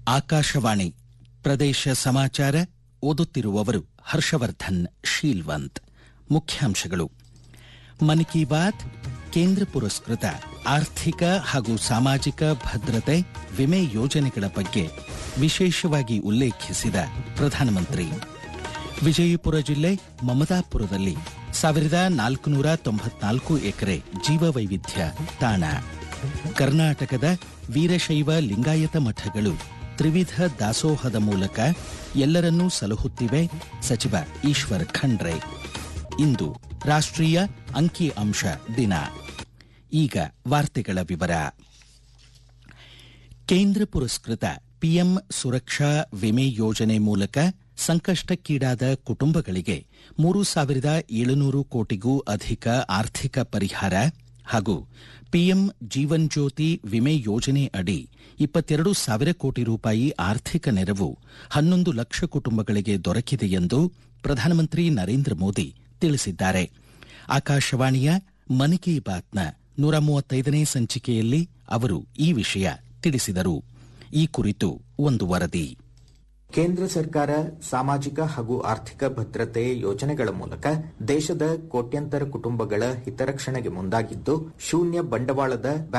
ಆಕಾಶವಾಣಿ ಪ್ರದೇಶ ಸಮಾಚಾರ ಓದುತ್ತಿರುವವರು ಹರ್ಷವರ್ಧನ್ ಶೀಲ್ವಂತ್ ಮುಖ್ಯಾಂಶಗಳು ಮನ್ ಕಿ ಬಾತ್ ಕೇಂದ್ರ ಪುರಸ್ಕೃತ ಆರ್ಥಿಕ ಹಾಗೂ ಸಾಮಾಜಿಕ ಭದ್ರತೆ ವಿಮೆ ಯೋಜನೆಗಳ ಬಗ್ಗೆ ವಿಶೇಷವಾಗಿ ಉಲ್ಲೇಖಿಸಿದ ಪ್ರಧಾನಮಂತ್ರಿ ವಿಜಯಪುರ ಜಿಲ್ಲೆ ಮಮದಾಪುರದಲ್ಲಿ ಸಾವಿರದ ನಾಲ್ಕುನೂರ ತೊಂಬತ್ನಾಲ್ಕು ಎಕರೆ ಜೀವವೈವಿಧ್ಯ ತಾಣ ಕರ್ನಾಟಕದ ವೀರಶೈವ ಲಿಂಗಾಯತ ಮಠಗಳು ತ್ರಿವಿಧ ದಾಸೋಹದ ಮೂಲಕ ಎಲ್ಲರನ್ನೂ ಸಲಹುತ್ತಿವೆ ಸಚಿವ ಈಶ್ವರ್ ಖಂಡ್ರೆ ಇಂದು ರಾಷ್ಟ್ರೀಯ ಅಂಕಿ ಅಂಶ ದಿನ ಈಗ ವಾರ್ತೆಗಳ ವಿವರ ಕೇಂದ್ರ ಪುರಸ್ಕೃತ ಪಿಎಂ ಸುರಕ್ಷಾ ವಿಮೆ ಯೋಜನೆ ಮೂಲಕ ಸಂಕಷ್ಟಕ್ಕೀಡಾದ ಕುಟುಂಬಗಳಿಗೆ ಮೂರು ಸಾವಿರದ ಏಳುನೂರು ಕೋಟಿಗೂ ಅಧಿಕ ಆರ್ಥಿಕ ಪರಿಹಾರ ಹಾಗೂ ಪಿಎಂ ಜೀವನ್ ಜ್ಯೋತಿ ವಿಮೆ ಯೋಜನೆ ಅಡಿ ಇಪ್ಪತ್ತೆರಡು ಸಾವಿರ ಕೋಟಿ ರೂಪಾಯಿ ಆರ್ಥಿಕ ನೆರವು ಹನ್ನೊಂದು ಲಕ್ಷ ಕುಟುಂಬಗಳಿಗೆ ದೊರಕಿದೆ ಎಂದು ಪ್ರಧಾನಮಂತ್ರಿ ನರೇಂದ್ರ ಮೋದಿ ತಿಳಿಸಿದ್ದಾರೆ ಆಕಾಶವಾಣಿಯ ಮನ್ ಕಿ ಬಾತ್ನ ನೂರ ಮೂವತ್ತೈದನೇ ಸಂಚಿಕೆಯಲ್ಲಿ ಅವರು ಈ ವಿಷಯ ತಿಳಿಸಿದರು ಈ ಕುರಿತು ಒಂದು ವರದಿ ಕೇಂದ್ರ ಸರ್ಕಾರ ಸಾಮಾಜಿಕ ಹಾಗೂ ಆರ್ಥಿಕ ಭದ್ರತೆ ಯೋಜನೆಗಳ ಮೂಲಕ ದೇಶದ ಕೋಟ್ಯಂತರ ಕುಟುಂಬಗಳ ಹಿತರಕ್ಷಣೆಗೆ ಮುಂದಾಗಿದ್ದು ಶೂನ್ಯ ಬಂಡವಾಳದ